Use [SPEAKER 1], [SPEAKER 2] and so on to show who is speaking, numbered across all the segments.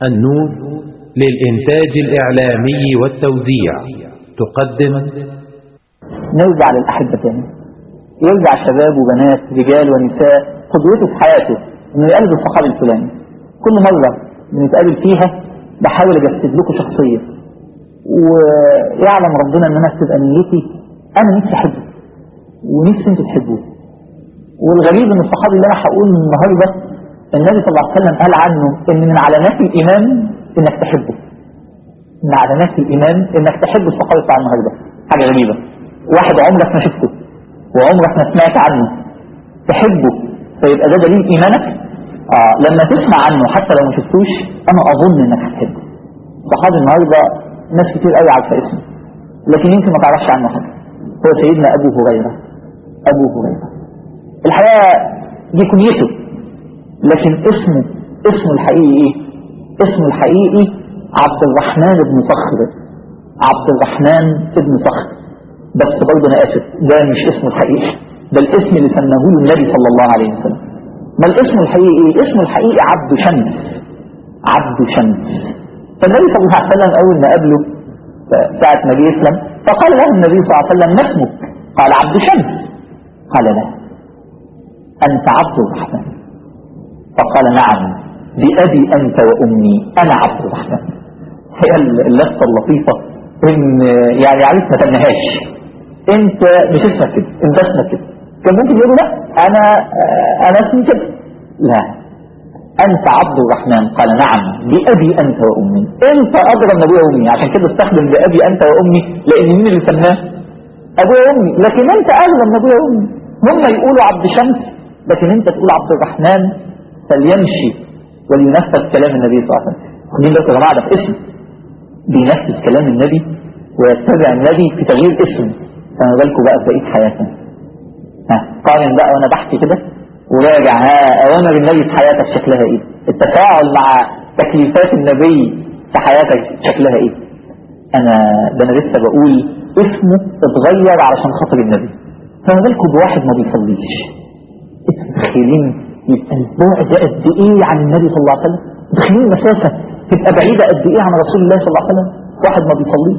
[SPEAKER 1] النور للإنتاج الإعلامي والتوزيع تقدم
[SPEAKER 2] نرجع للأحبة تاني يرجع شباب وبنات رجال ونساء قدوته في حياته انه يقلد الصحابي الفلاني كل مرة بنتقابل فيها بحاول اجسد لكم شخصية ويعلم ربنا ان انا تبقى نيتي انا نفسي احبه ونفسي انتوا تحبوه والغريب ان الصحابي اللي انا هقول النهارده النبي صلى الله عليه وسلم قال عنه ان من علامات الايمان انك تحبه من علامات الايمان انك تحب الصحابي بتاع النهارده حاجه غريبه واحد عمرك ما شفته وعمرك ما سمعت عنه تحبه فيبقى ده دليل ايمانك آه لما تسمع عنه حتى لو ما شفتوش انا اظن انك هتحبه صحابي النهارده ناس كتير قوي عارفه اسمه لكن يمكن ما تعرفش عنه حاجه هو سيدنا ابو هريره ابو هريره الحقيقه دي كنيته لكن اسمه اسمه الحقيقي ايه اسمه الحقيقي عبد الرحمن بن صخر عبد الرحمن بن صخر بس برضه انا اسف ده مش اسمه الحقيقي ده الاسم اللي سماه له النبي صلى الله عليه وسلم ما الاسم الحقيقي ايه اسمه الحقيقي عبد شمس عبد شمس فالنبي صلى الله عليه وسلم اول ما قابله ساعة ما جه يسلم فقال له النبي صلى الله عليه وسلم ما اسمك قال عبد شمس قال لا أنت عبد الرحمن فقال نعم بأبي أنت وأمي أنا عبد الرحمن هي اللفظة اللطيفة إن يعني عرفت ما تنهاش أنت مش اسمك كده أنت اسمك كده كان ممكن يقولوا لا أنا أنا اسمي كده لا أنت عبد الرحمن قال نعم بأبي أنت وأمي أنت أدرى من أبويا وأمي عشان كده استخدم بأبي أنت وأمي لأن مين اللي سماه أبويا وأمي لكن أنت أغلى من أبويا وأمي هم يقولوا عبد شمس لكن أنت تقول عبد الرحمن فليمشي ولينفذ كلام النبي صلى الله عليه وسلم مين بس يا جماعة ده في اسم بينفذ كلام النبي ويتبع النبي في تغيير اسم فما بالكم بقى في بقية حياتنا ها قارن بقى وانا بحكي كده وراجع ها اوامر النبي في حياتك شكلها ايه التفاعل مع تكليفات النبي في حياتك شكلها ايه انا ده انا لسه بقول اسمه اتغير علشان خاطر النبي فما بالكم بواحد ما بيصليش انتوا متخيلين يبقى البعد قد ايه عن النبي صلى الله عليه وسلم متخيلين المسافه تبقى بعيده قد ايه عن رسول الله صلى الله عليه وسلم واحد ما بيصليش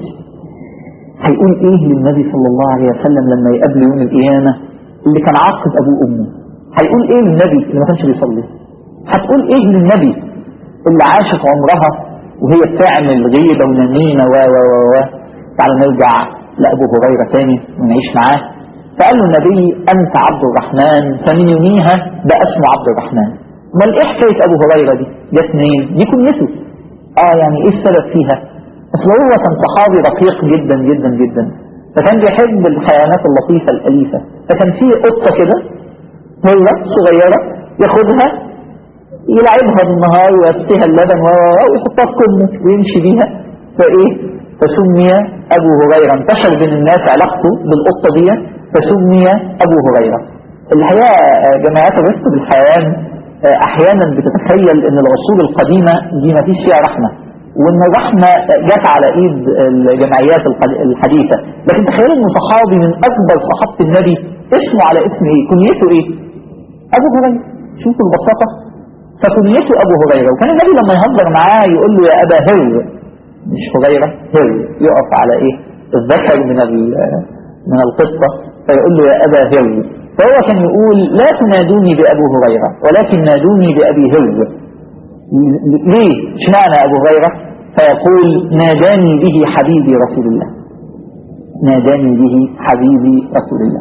[SPEAKER 2] هيقول ايه للنبي صلى الله عليه وسلم لما يقابله يوم القيامه اللي كان عاقب ابوه وامه هيقول ايه للنبي اللي ما كانش بيصلي هتقول ايه للنبي اللي عاشت عمرها وهي بتعمل غيبه ونميمه و و و و تعالوا نرجع لابو هريره تاني ونعيش معاه فقال له النبي انت عبد الرحمن فمن يوميها بقى اسمه عبد الرحمن امال ايه حكايه ابو هريره دي جت منين دي كنيته اه يعني ايه السبب فيها اصل هو كان صحابي رقيق جدا جدا جدا فكان بيحب الحيوانات اللطيفه الاليفه فكان في قطه كده هي صغيره ياخدها يلعبها بالنهار ويسقيها اللبن ويحطها في كمه ويمشي بيها فايه فسمي ابو هريره انتشر بين الناس علاقته بالقطه دي فسمي ابو هريره الحقيقه جماعات الرفق بالحيوان احيانا بتتخيل ان العصور القديمه دي ما فيش فيها رحمه وان الرحمه جت على ايد الجمعيات الحديثه لكن تخيلوا ان صحابي من اكبر صحابه النبي اسمه على اسم ايه كنيته ايه ابو هريره شوفوا البساطه فكنيته ابو هريره وكان النبي لما يهزر معاه يقول له يا ابا هر مش هريره هر يقف على ايه الذكر من من القصه فيقول له يا ابا هر فهو كان يقول لا تنادوني بأبو هريرة ولكن نادوني بأبي هر ليه اشمعنى أبو هريرة فيقول ناداني به حبيبي رسول الله ناداني به حبيبي رسول الله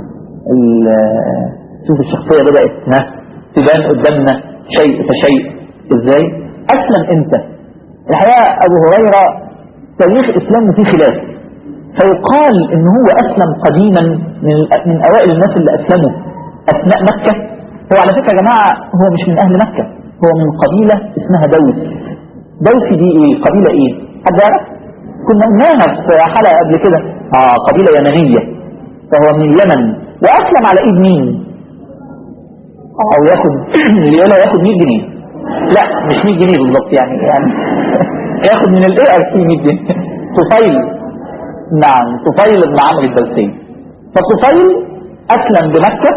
[SPEAKER 2] شوف الشخصية بدأت تبان قدامنا شيء فشيء ازاي أسلم امتى الحقيقة أبو هريرة تاريخ إسلامه فيه خلاف فيقال ان هو اسلم قديما من من اوائل الناس اللي اسلموا اثناء مكة هو على فكرة يا جماعة هو مش من اهل مكة هو من قبيلة اسمها دوس دوس دي ايه قبيلة ايه حد يعرف كنا قلناها في حلقة قبل كده اه قبيلة يمنية فهو من اليمن واسلم على ايد مين او ياخد اللي يقولها ياخد 100 جنيه لا مش 100 جنيه بالظبط يعني يعني ياخد من الاي ار سي 100 جنيه طفيل نعم طفيل بن عمرو الدوسي فطفيل أسلم بمكة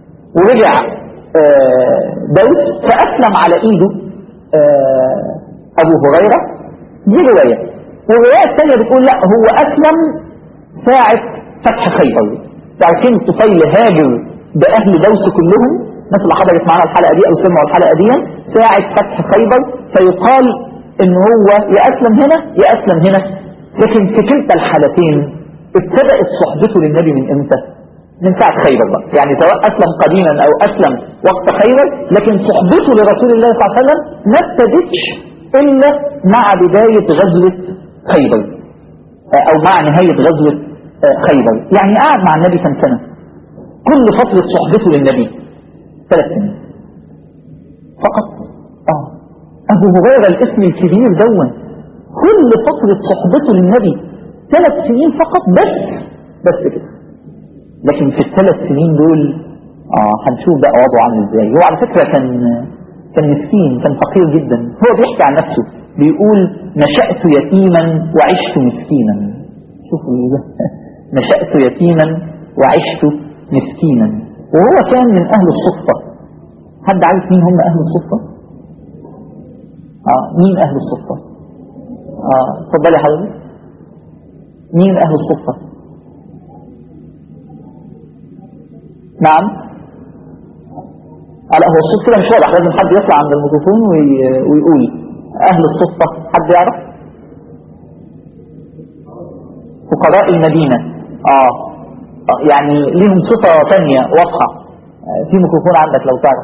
[SPEAKER 2] ورجع دوس فأسلم على إيده أبو هريرة دي رواية والرواية الثانية بتقول لا هو أسلم ساعة فتح خيبر تعرفين الطفيل هاجر بأهل دوس كلهم الناس اللي حضرت معانا الحلقة دي أو سمعوا الحلقة دي ساعة فتح خيبر فيقال إن هو يا أسلم هنا يا أسلم هنا لكن في كلتا الحالتين ابتدأت صحبته للنبي من إمتى؟ من ساعة خيبر بقى يعني سواء أسلم قديما أو أسلم وقت خيبر لكن صحبته لرسول الله صلى الله عليه وسلم ما ابتدتش إلا مع بداية غزوة خيبر أو مع نهاية غزوة خيبر يعني قعد مع النبي كم سنة كل فترة صحبته للنبي ثلاث سنين فقط آه أبو هريرة الاسم الكبير دون كل فترة صحبته للنبي ثلاث سنين فقط بس بس كده لكن في الثلاث سنين دول اه هنشوف بقى وضعه عامل ازاي هو على فكرة كان كان مسكين كان فقير جدا هو بيحكي عن نفسه بيقول نشأت يتيما وعشت مسكينا شوفوا نشأت يتيما وعشت مسكينا وهو كان من أهل الصفة حد عارف مين هم أهل الصفة آه مين أهل الصفة آه اتفضلي حضرتك مين أهل الصفة نعم آه لا هو الصوت كده مش واضح لازم حد يطلع عند الميكروفون ويقول أهل الصفة حد يعرف فقراء المدينة آه يعني ليهم صفة ثانية واضحة في ميكروفون عندك لو تعرف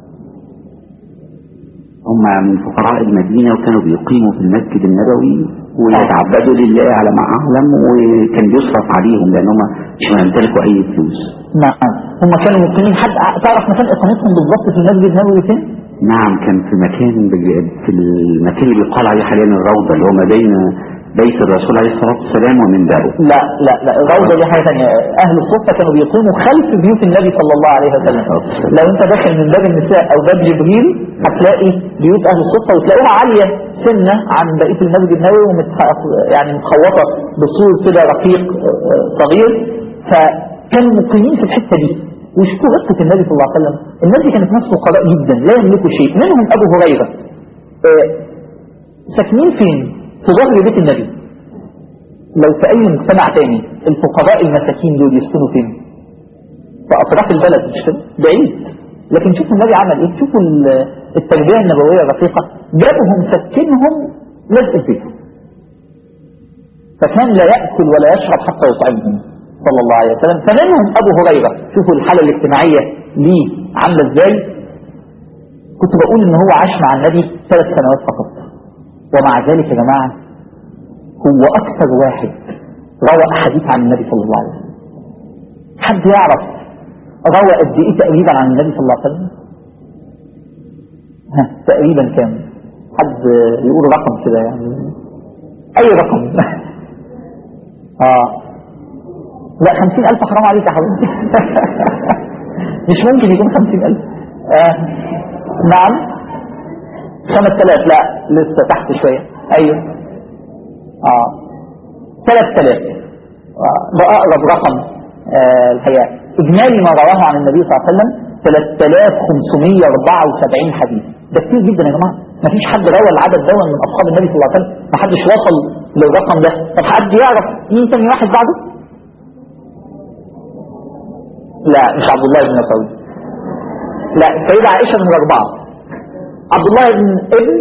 [SPEAKER 3] هم من فقراء المدينة وكانوا بيقيموا في المسجد النبوي ويتعبدوا لله على ما أعلم وكان بيصرف عليهم لأن هم مش يمتلكوا أي فلوس
[SPEAKER 2] نعم هم كانوا مقيمين حد تعرف مكان إقامتهم بالضبط في المسجد النبوي فين؟
[SPEAKER 3] نعم كان في مكان في المكان اللي يقال عليه حاليا الروضة اللي هو ما بين بيت الرسول عليه الصلاة والسلام ومن بابه
[SPEAKER 2] لا لا لا الروضة دي حاجة ثانية أهل الصفة كانوا بيقيموا خلف بيوت النبي صلى الله عليه وسلم لو أنت داخل من باب النساء أو باب جبريل هتلاقي بيوت أهل الصفة وتلاقيها عالية سنة عن بقية المسجد النبوي يعني متخوطة بسور كده رقيق صغير فكانوا مقيمين في الحتة دي وشوفوا قصة النبي صلى الله عليه وسلم الناس دي كانت ناس فقراء جدا لا يملكوا شيء منهم أبو هريرة ساكنين فين؟ في ظهر بيت النبي لو في أي مجتمع تاني الفقراء المساكين دول يسكنوا فين في أطراف البلد مش كده بعيد لكن شوفوا النبي عمل ايه شوفوا التربية النبوية الرقيقة جابهم سكنهم لازق البيت فكان لا يأكل ولا يشرب حتى يطعمهم صلى الله عليه وسلم فمنهم أبو هريرة شوفوا الحالة الاجتماعية ليه عاملة ازاي كنت بقول ان هو عاش مع النبي ثلاث سنوات فقط ومع ذلك يا جماعة هو أكثر واحد روى أحاديث عن النبي صلى الله عليه وسلم حد يعرف روى قد إيه تقريبا عن النبي صلى الله عليه وسلم ها تقريبا كام حد يقول رقم كده يعني أي رقم آه لا خمسين ألف حرام عليك يا حبيبي مش ممكن يكون خمسين ألف آه. نعم خمس ثلاث لا لسه تحت شوية ايوه اه ثلاث ثلاث آه. ده اقرب رقم آه الحقيقة اجمالي ما رواه عن النبي صلى الله عليه وسلم 3574 حديث ده كتير جدا يا جماعة ما فيش حد روى العدد ده من اصحاب النبي صلى الله عليه وسلم ما حدش وصل للرقم ده طب حد يعرف مين تاني واحد بعده لا مش عبد الله بن مسعود لا سيدة عائشة من الأربعة عبد الله بن ابن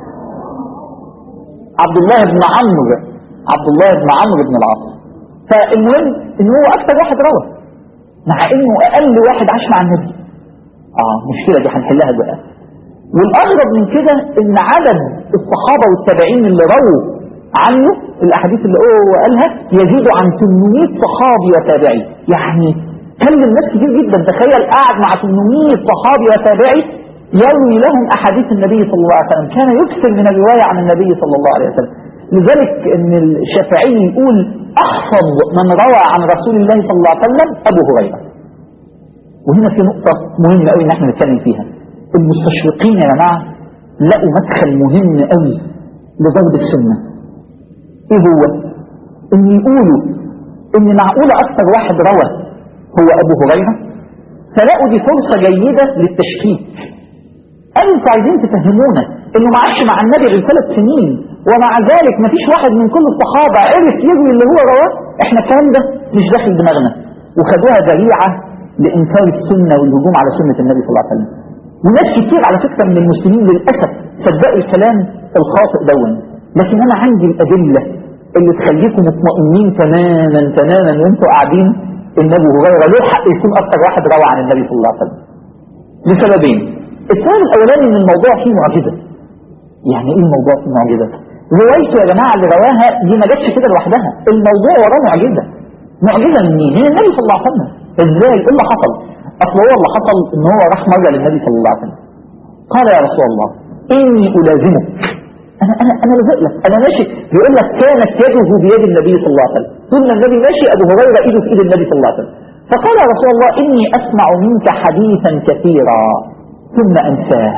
[SPEAKER 2] عبد الله بن عمرو عبد الله بن عمرو بن العاص فالمهم ان هو اكثر واحد روى مع انه اقل واحد عاش مع النبي اه مشكلة دي هنحلها بقى والاغرب من كده ان عدد الصحابة والتابعين اللي رووا عنه الاحاديث اللي هو قالها يزيد عن 800 صحابي وتابعي يعني كلم ناس كتير جدا تخيل قاعد مع 800 صحابي وتابعي يروي لهم أحاديث النبي صلى الله عليه وسلم كان يكثر من الرواية عن النبي صلى الله عليه وسلم لذلك ان الشافعي يقول أحفظ من روى عن رسول الله صلى الله عليه وسلم أبو هريرة وهنا في نقطة مهمة قوي ان احنا نتكلم فيها المستشرقين يا جماعة لقوا مدخل مهم قوي لضرب السنة ايه هو ان يقولوا ان معقولة اكثر واحد روى هو ابو هريرة فلقوا دي فرصة جيدة للتشكيك قالوا انتوا عايزين تفهمونا انه ما عاش مع النبي غير ثلاث سنين ومع ذلك ما فيش واحد من كل الصحابة عرف يروي اللي هو رواه احنا الكلام ده مش داخل دماغنا وخدوها ذريعة لإنكار السنة والهجوم على سنة النبي صلى الله عليه وسلم وناس كتير على فكرة من المسلمين للأسف صدقوا الكلام الخاطئ دون لكن أنا عندي الأدلة اللي تخليكم مطمئنين تماما تماما وانتوا قاعدين ان ابو هريره له حق يكون اكثر واحد روى عن النبي صلى الله عليه وسلم لسببين السبب الاولاني ان الموضوع فيه معجزه يعني ايه الموضوع فيه معجزه روايته يا جماعه اللي رواها دي ما جاتش كده لوحدها الموضوع وراه معجزه معجزه من مين؟ من النبي صلى الله عليه وسلم ازاي؟ ايه اللي حصل؟ اصل هو اللي حصل ان هو راح مره للنبي صلى الله عليه وسلم قال يا رسول الله اني الازمك انا انا انا لازق لك انا ماشي بيقول لك كانت يده بيد النبي صلى الله عليه وسلم طول ما النبي ماشي ابو هريره ايده في ايد النبي صلى الله عليه وسلم فقال يا رسول الله اني اسمع منك حديثا كثيرا ثم انساه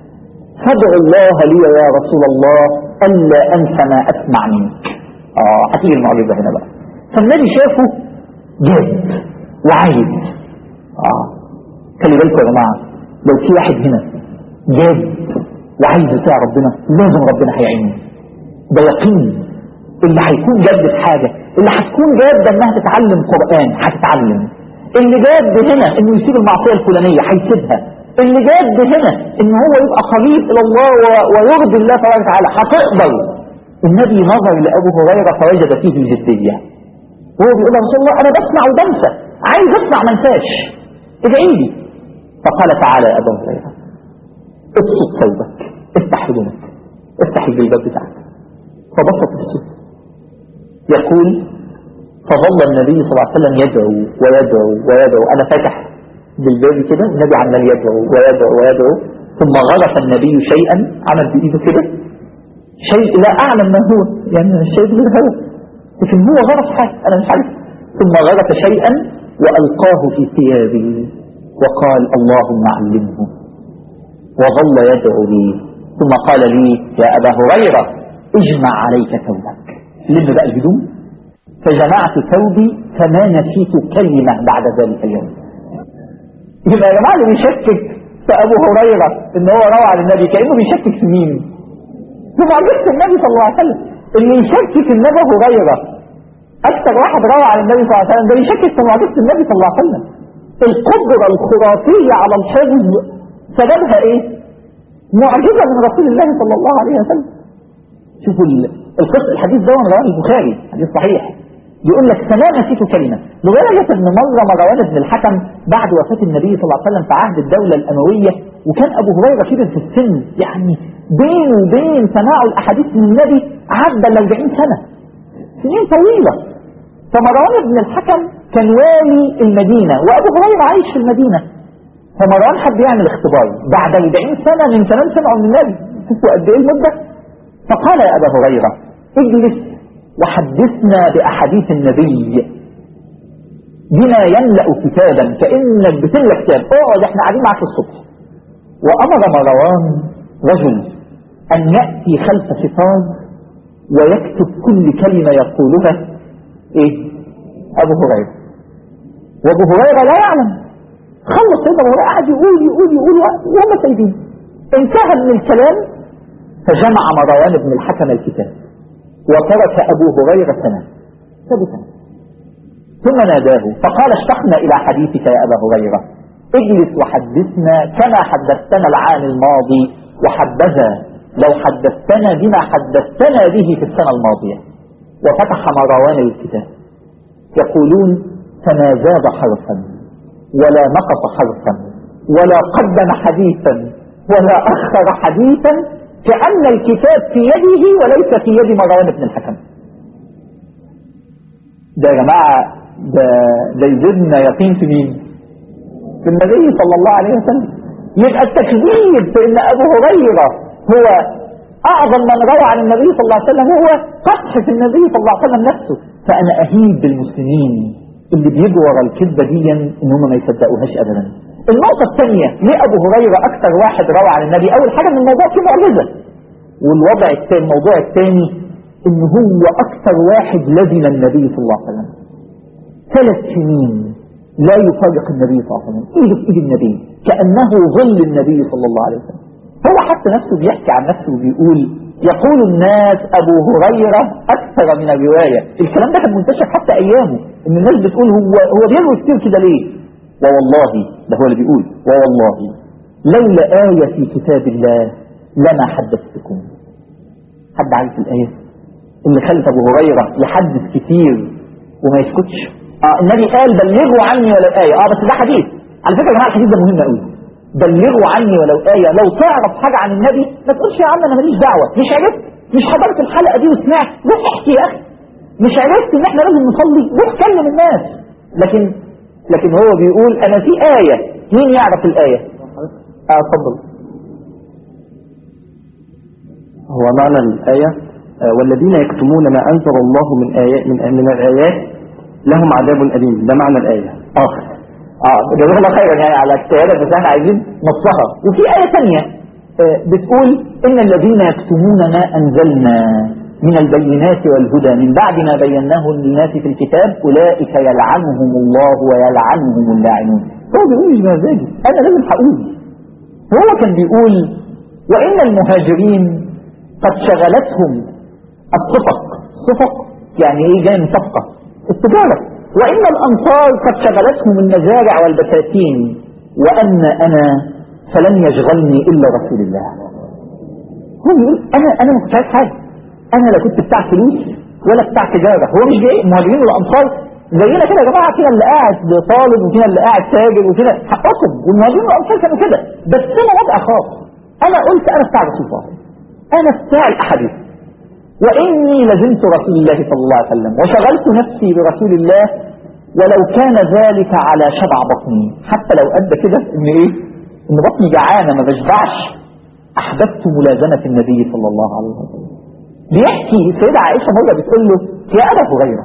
[SPEAKER 2] فادع الله لي يا رسول الله الا انسى ما اسمع منك اه هتيجي المعجزه هنا بقى فالنبي شافه جاد وعايز اه خلي بالكم يا جماعه لو في واحد هنا جاد وعايز يطيع ربنا لازم ربنا هيعينه ده يقين اللي هيكون جاد في حاجه اللي هتكون جاد انها تتعلم قران هتتعلم اللي جاد هنا انه يسيب المعصيه الفلانيه هيسيبها اللي جاد هنا ان هو يبقى قريب الى الله و- ويرضي الله تبارك وتعالى هتقبل النبي نظر لابو هريره فوجد فيه الجديه وهو بيقول يا رسول الله انا بسمع وبنسى عايز اسمع ما انساش ادعي لي فقال تعالى يا ابا هريره ابسط ثوبك افتح هدومك افتح الجلباب بتاعك فبسط السوق يقول فظل النبي صلى الله عليه وسلم يدعو ويدعو ويدعو انا فاتح جلبابي كده النبي عمال يدعو ويدعو ويدعو ثم غرف النبي شيئا عمل بايده كده شيء لا اعلم ما هو يعني الشيء ده هو لكن هو غرف حاجه انا مش عارف ثم غرف شيئا والقاه في ثيابي وقال اللهم علمه وظل يدعو لي ثم قال لي يا أبا هريرة اجمع عليك ثوبك لم بقى الهدوم فجمعت ثوبي فما نسيت كلمة بعد ذلك اليوم يبقى يا جماعة اللي بيشكك في أبو هريرة إن هو روى عن النبي كأنه بيشكك في مين؟ في معجزة النبي صلى الله عليه وسلم اللي يشكك إن أبو هريرة أكثر واحد روى عن النبي صلى الله عليه وسلم ده يشكك في معجزة النبي صلى الله عليه وسلم القدرة الخرافية على الحفظ سببها ايه معجزة من رسول الله صلى الله عليه وسلم شوفوا ال- القصة الحديث ده رواه البخاري حديث صحيح يقول لك فما نسيت كلمة لدرجة ان مرة مروان بن الحكم بعد وفاة النبي صلى الله عليه وسلم في عهد الدولة الأموية وكان أبو هريرة كبر في السن يعني بينه وبين سماع الأحاديث من النبي عدى ال 40 سنة سنين طويلة فمروان بن الحكم كان والي المدينة وأبو هريرة عايش في المدينة فمروان حب يعمل اختبار بعد 40 سنة من كلام سمعه من النبي شوفوا قد ايه المدة فقال يا أبا هريرة اجلس وحدثنا بأحاديث النبي بما يملأ كتابا كأنك بتملى كتاب اقعد احنا قاعدين معاك الصبح وأمر مروان رجل أن يأتي خلف ستار ويكتب كل كلمة يقولها ايه أبو هريرة وأبو هريرة لا يعلم خلص سيدنا ابو هريره قعد يقول يقول يقول وهم سايبين انتهى من الكلام فجمع مروان بن الحكم الكتاب وترك ابو هريره سنه سابه سنه ثم ناداه فقال اشتقنا الى حديثك يا ابا هريره اجلس وحدثنا كما حدثتنا العام الماضي وحبذا لو حدثتنا بما حدثتنا به في السنه الماضيه وفتح مروان الكتاب يقولون فما زاد حرفا ولا نقص حرفا ولا قدم حديثا ولا أخر حديثا كأن الكتاب في يده وليس في يد مروان بن الحكم ده يا جماعة ده, ده يزيدنا يقين في مين في النبي صلى الله عليه وسلم يبقى التكذيب في ان ابو هريرة هو اعظم من روى عن النبي صلى الله عليه وسلم هو قدح في النبي صلى الله عليه وسلم نفسه فانا اهيب بالمسلمين اللي بيجوا ورا الكذبة دي ان هم ما يصدقوهاش ابدا النقطة الثانية ليه ابو هريرة اكثر واحد روى عن النبي اول حاجة ان الموضوع فيه معجزة والوضع الثاني الموضوع الثاني ان هو اكثر واحد لزم النبي صلى الله عليه وسلم ثلاث سنين لا يفارق النبي صلى الله عليه وسلم ايده في ايد النبي كأنه ظل النبي صلى الله عليه وسلم هو حتى نفسه بيحكي عن نفسه وبيقول يقول الناس أبو هريرة أكثر من الرواية الكلام ده كان منتشر حتى أيامه إن الناس بتقول هو هو بيروي كتير كده ليه ووالله ده هو اللي بيقول ووالله لولا آية في كتاب الله لما حدثتكم حد عارف الآية اللي خلت أبو هريرة يحدث كتير وما يسكتش آه النبي قال بلغوا عني ولو آية اه بس ده حديث على فكرة يا جماعة الحديث ده مهم قوي بلغوا عني ولو آية لو تعرف حاجة عن النبي ما تقولش يا عم أنا ماليش دعوة مش عرفت مش حضرت الحلقة دي وسمعت روح احكي يا أخي مش عرفت إن إحنا لازم نصلي روح كلم الناس لكن لكن هو بيقول أنا في آية مين يعرف الآية؟ اه اتفضل
[SPEAKER 4] هو معنى الآية آه، والذين يكتمون ما أنزل الله من آيات من, من الآيات لهم عذاب أليم ده معنى الآية
[SPEAKER 2] اه اه جزاك الله خيرا يعني على اجتهادك بس احنا عايزين نصها وفي آية ثانية آه بتقول إن الذين يكتمون ما أنزلنا من البينات والهدى من بعد ما بيناه للناس في الكتاب أولئك يلعنهم الله ويلعنهم اللاعنون هو بيقول مش بمزاجي أنا لازم هقول هو كان بيقول وإن المهاجرين قد شغلتهم الصفق الصفق يعني ايه جاي من صفقة التجارة وإن الأنصار قد شغلتهم المزارع والبساتين وأما أنا فلن يشغلني إلا رسول الله هو بيقول أنا أنا ما كنتش عايز حاجة أنا لا كنت بتاع فلوس ولا بتاع تجارة هو مش جاي المهاجرين والأنصار زينا كده يا جماعة فينا اللي قاعد طالب وفينا اللي قاعد تاجر وفينا حقكم والمهاجرين والأنصار كانوا كده بس أنا وضع خاص أنا قلت أنا بتاع رسول الله أنا بتاع الأحاديث وإني لزمت رسول الله صلى الله عليه وسلم وشغلت نفسي برسول الله ولو كان ذلك على شبع بطني حتى لو أدى كده إن إيه إن بطني جعانة ما بشبعش أحببت ملازمة النبي صلى الله عليه وسلم بيحكي سيدة عائشة مرة بتقول له يا أبا هريرة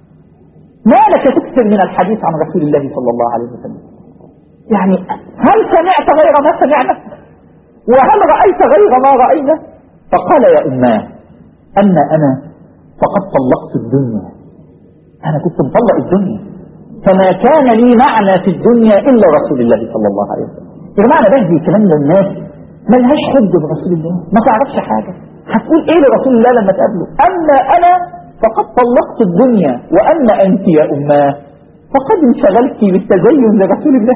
[SPEAKER 2] ما لك تكثر من الحديث عن رسول الله صلى الله عليه وسلم يعني هل سمعت غير ما سمعنا وهل رأيت غير ما رأينا فقال يا أماه أما أنا فقد طلقت الدنيا أنا كنت مطلق الدنيا فما كان لي معنى في الدنيا إلا رسول الله صلى الله عليه وسلم يا جماعة أنا بهدي كلام للناس ما لهاش حب برسول الله ما تعرفش حاجة هتقول إيه لرسول الله لما تقابله أما أنا فقد طلقت الدنيا وأما أنت يا أماه فقد انشغلت بالتزين لرسول الله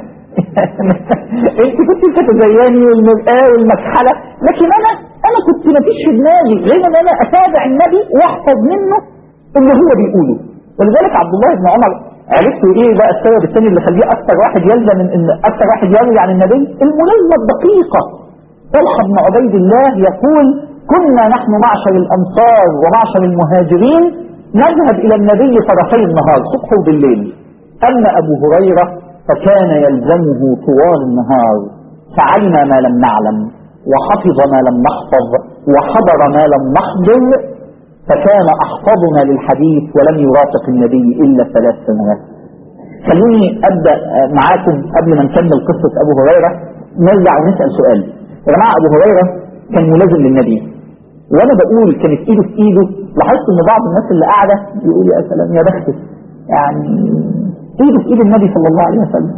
[SPEAKER 2] انت كنت بتتزيني والمرآة والمكحلة لكن انا انا كنت ما فيش في دماغي غير ان انا اتابع النبي واحفظ منه اللي هو بيقوله ولذلك عبد الله بن عمر عرفتوا ايه بقى السبب الثاني اللي خليه اكثر واحد يلزم من ان اكثر واحد يروي عن النبي الملازمه الدقيقه طلحه بن عبيد الله يقول كنا نحن معشر الانصار ومعشر المهاجرين نذهب الى النبي طرفي النهار صبح وبالليل اما ابو هريره فكان يلزمه طوال النهار فعلم ما لم نعلم وحفظ ما لم نحفظ وحضر ما لم نحضر فكان أحفظنا للحديث ولم يرافق النبي إلا ثلاث سنوات خلوني أبدأ معاكم قبل ما نكمل قصة أبو هريرة نرجع ونسأل سؤال يا جماعة أبو هريرة كان ملازم للنبي وأنا بقول كانت إيده في إيده لاحظت إن بعض الناس اللي قاعدة يقول يا سلام يا بختك يعني ايده في ايد النبي صلى الله عليه وسلم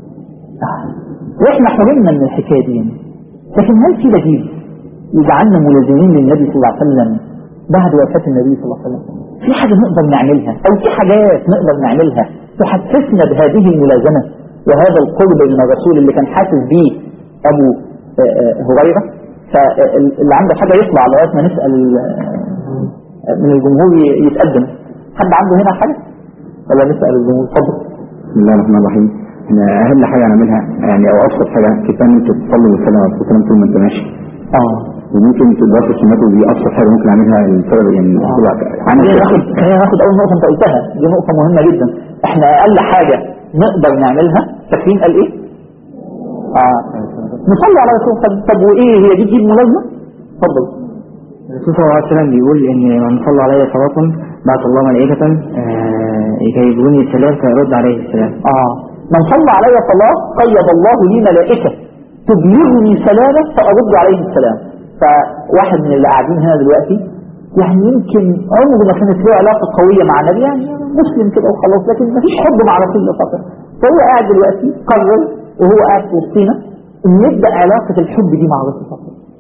[SPEAKER 2] واحنا حرمنا من الحكايه دي لكن هل في بديل يجعلنا ملازمين للنبي صلى الله عليه وسلم بعد وفاه النبي صلى الله عليه وسلم في حاجه نقدر نعملها او في حاجات نقدر نعملها تحسسنا بهذه الملازمه وهذا القرب من الرسول اللي كان حاسس بيه ابو هريره فاللي عنده حاجه يطلع لغايه ما نسال من الجمهور يتقدم حد عنده هنا حاجه ولا نسأل الجمهور اتفضل
[SPEAKER 4] بسم الله الرحمن الرحيم احنا اهم حاجه نعملها يعني او ابسط حاجه كفايه ان انت تصلي وتسلم على الرسول طول ما انت ماشي
[SPEAKER 2] اه
[SPEAKER 4] وممكن تدرس سنته دي ابسط حاجه ممكن اعملها السبب يعني
[SPEAKER 2] خلينا ناخد خلينا ناخد اول نقطه انت قلتها دي نقطه مهمه جدا احنا اقل حاجه نقدر نعملها فاكرين قال ايه؟ اه نصلي على رسول الله طب وايه هي دي تجيب ملازمه؟ اتفضل
[SPEAKER 4] الرسول صلى الله عليه وسلم بيقول ان من صلى علي صلاه بعث الله ملائكه يجيبوني السلام فيرد عليه السلام
[SPEAKER 2] اه من صلى علي صلاه قيد الله لي ملائكه تبلغني سلامه فارد عليه السلام فواحد من اللي قاعدين هنا دلوقتي يعني يمكن عمره ما كانت له علاقه قويه مع النبي يعني مسلم كده وخلاص لكن ما فيش حب مع رسول الله صلى الله عليه وسلم فهو قاعد دلوقتي قرر وهو قاعد في وسطينا ان يبدا علاقه الحب دي مع رسول الله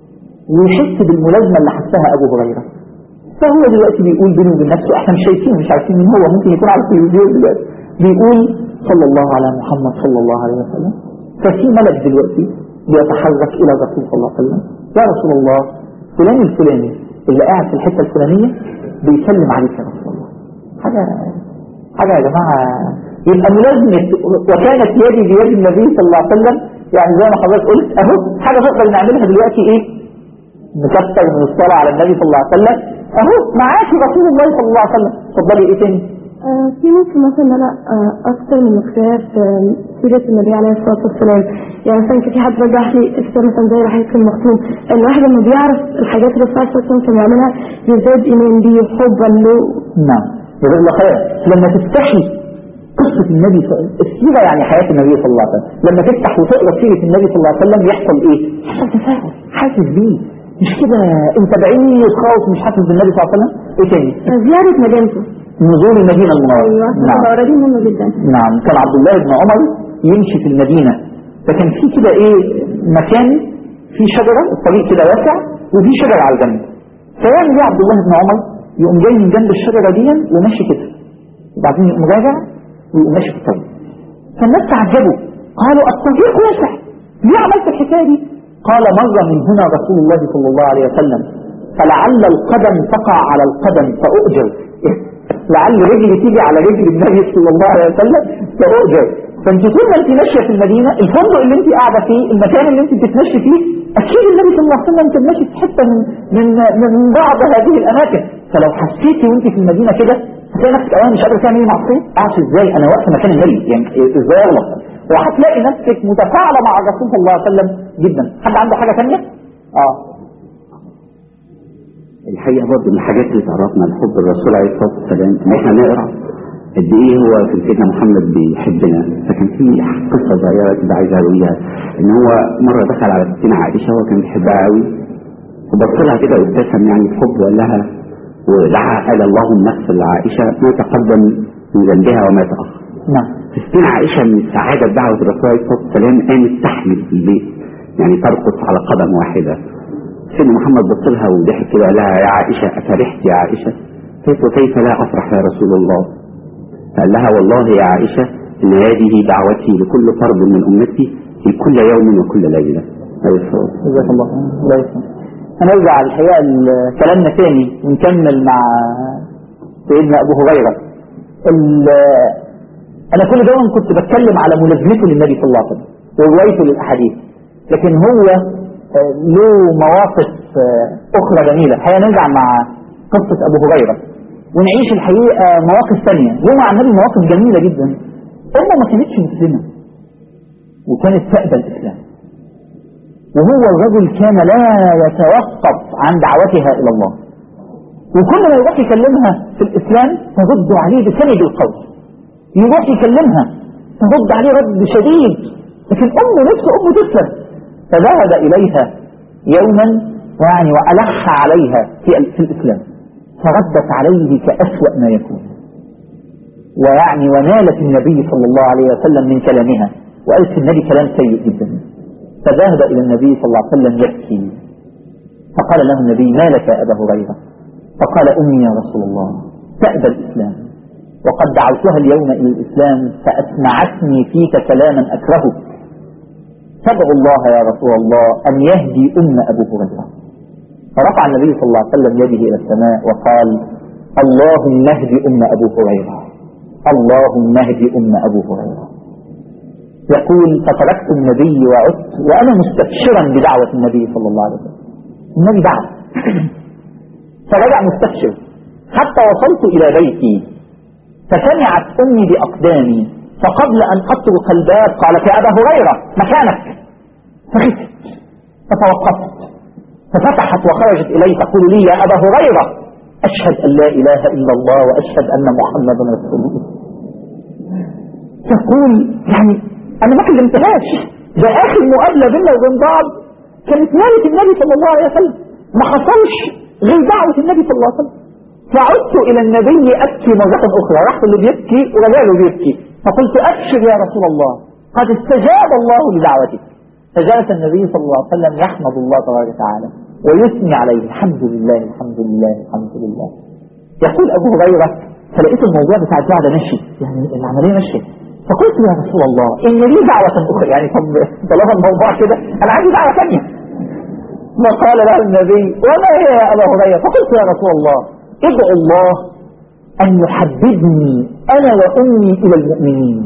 [SPEAKER 2] ويحس بالملازمة اللي حسها أبو هريرة فهو دلوقتي بيقول بينه وبين نفسه احنا مش شايفينه مش عارفين مين هو ممكن يكون على التلفزيون دلوقتي بيقول صلى الله على محمد صلى الله عليه وسلم ففي ملك دلوقتي بيتحرك إلى الرسول صلى الله عليه وسلم يا رسول الله فلان الفلاني اللي قاعد في الحتة الفلانية بيسلم عليك يا رسول الله حاجة حاجة يا جماعة يبقى ملازمة وكانت يدي بيد النبي صلى الله عليه وسلم يعني زي ما حضرتك قلت اهو حاجة نقدر نعملها دلوقتي ايه نكتر من الصلاة على النبي صلى الله عليه وسلم اهو معاك رسول الله صلى الله عليه وسلم اتفضلي ايه تاني
[SPEAKER 5] آه، في ممكن مثلا ان انا آه، اكتر من مقدار في سيرة النبي عليه الصلاة والسلام يعني مثلا كان في حد رجح لي السنة مثلا زي الحديث المختوم ان الواحد لما بيعرف الحاجات اللي الرسول صلى الله عليه وسلم كان بيعملها يزداد ايمان بيه وحبا له
[SPEAKER 2] نعم جزاك الله خير لما تفتحي قصة النبي صلى السيرة يعني حياة النبي صلى الله عليه وسلم لما تفتح وتقرا سيرة النبي صلى الله عليه وسلم يحصل ايه؟ يحصل تفاعل حاسس بيه مش كده انت بعيد خالص مش حاسس بالنبي صلى الله عليه وسلم ايه تاني؟
[SPEAKER 5] زيارة مدينته
[SPEAKER 2] نزول المدينة المنورة
[SPEAKER 5] ايوه
[SPEAKER 2] نعم
[SPEAKER 5] بقى قريبين منه جدا
[SPEAKER 2] نعم كان عبد الله بن عمر يمشي في المدينة فكان في كده ايه مكان في شجرة الطريق كده واسع وفي شجرة على الجنب فيعمل ايه عبد الله بن عمر يقوم جاي من جنب الشجرة دي وماشي كده وبعدين يقوم راجع ويقوم ماشي في الطريق فالناس تعجبوا قالوا الطريق واسع ليه عملت الحكاية دي قال مر من هنا رسول الله صلى الله عليه وسلم فلعل القدم تقع على القدم فأؤجر لعل رجل تيجي على رجل النبي صلى الله عليه وسلم فأؤجر فانت طول ما انت ماشيه في المدينه الفندق اللي انت قاعده فيه المكان اللي انت بتتمشي فيه اكيد النبي صلى الله عليه وسلم كان ماشي في حته من من من بعض هذه الاماكن فلو حسيتي وانت في المدينه كده هتلاقي نفسك اولا مش قادره تعملي معصيه عارف ازاي انا واقفه مكان النبي يعني ازاي اغلط وهتلاقي نفسك متفاعله مع الرسول صلى الله عليه وسلم جدا حد عنده حاجه ثانيه؟ اه
[SPEAKER 3] الحقيقة برضه من الحاجات اللي تعرفنا لحب الرسول عليه الصلاة والسلام إن إحنا نقرأ قد إيه هو في سيدنا محمد بيحبنا فكان في قصة صغيرة كده عايز أرويها إن هو مرة دخل على ستنا عائشة هو كان بيحبها قوي وبص لها كده وابتسم يعني بحب وقال لها ودعا قال اللهم اغفر لعائشة ما تقدم من ذنبها وما تأخر
[SPEAKER 2] نعم
[SPEAKER 3] فستنا عائشة من سعادة دعوة الرسول عليه الصلاة والسلام قامت تحمل في البيت يعني ترقص على قدم واحدة سيدنا محمد بص لها وضحك كده قال لها يا عائشة أفرحت يا عائشة كيف وكيف لا أفرح يا رسول الله قال لها والله يا عائشة إن هذه دعوتي لكل فرد من أمتي في كل يوم وكل ليلة عليه الصلاة والسلام.
[SPEAKER 2] جزاك الله خير الله يسلمك هنرجع الحقيقة كلامنا تاني ونكمل مع سيدنا أبو هريرة ال- أنا كل ده كنت بتكلم على ملازمته للنبي صلى الله عليه وسلم وروايته للأحاديث لكن هو آه، له مواقف آه، أخرى جميلة الحقيقة نرجع مع قصة أبو هريرة ونعيش الحقيقة مواقف ثانية له مع النبي مواقف جميلة جدا أمه ما كانتش مسلمة وكانت تقبل الإسلام وهو الرجل كان لا يتوقف عن دعوتها إلى الله وكل ما يروح يكلمها في الإسلام ترد عليه بسند القول يروح يكلمها ترد عليه رد شديد لكن أمه نفسه أمه تسلم فذهب إليها يوما يعني وألح عليها في, في الإسلام فردت عليه كأسوأ ما يكون ويعني ونالت النبي صلى الله عليه وسلم من كلامها وقالت في النبي كلام سيء جدا فذهب إلى النبي صلى الله عليه وسلم يبكي فقال له النبي ما لك يا أبا هريرة فقال أمي يا رسول الله تأبى الإسلام وقد دعوتها اليوم إلى الإسلام فأسمعتني فيك كلاما أكرهه فادعو الله يا رسول الله أن يهدي أم أبو هريرة فرفع النبي صلى الله عليه وسلم يده إلى السماء وقال اللهم اهد أم أبو هريرة اللهم اهد أم أبو هريرة يقول فتركت النبي وعدت وأنا مستبشرا بدعوة النبي صلى الله عليه وسلم النبي دعا فرجع مستبشر حتى وصلت إلى بيتي فسمعت أمي بأقدامي فقبل أن أطرق الباب قالت يا أبا هريرة مكانك فخفت فتوقفت ففتحت وخرجت إلي تقول لي يا أبا هريرة أشهد أن لا إله إلا الله وأشهد أن محمدا رسول الله تقول يعني أنا ما كلمتهاش ده آخر مقابلة بيننا وبين بعض كانت مالك النبي صلى الله عليه وسلم ما حصلش غير دعوة النبي صلى الله عليه وسلم فعدت إلى النبي أبكي مرة أخرى رحت اللي بيبكي ورجع له بيبكي فقلت أبشر يا رسول الله قد استجاب الله لدعوتك فجلس النبي صلى الله عليه وسلم يحمد الله تبارك وتعالى ويثني عليه الحمد لله الحمد لله الحمد لله يقول أبو هريرة فلقيت الموضوع بتاع الدعوة ده ماشي يعني العملية ماشية فقلت يا رسول الله إن لي دعوة أخرى يعني طب طالما الموضوع كده أنا عندي دعوة ثانية فقال له النبي وما هي يا أبا هريرة فقلت يا رسول الله ادعو الله أن يحببني أنا وأمي إلى المؤمنين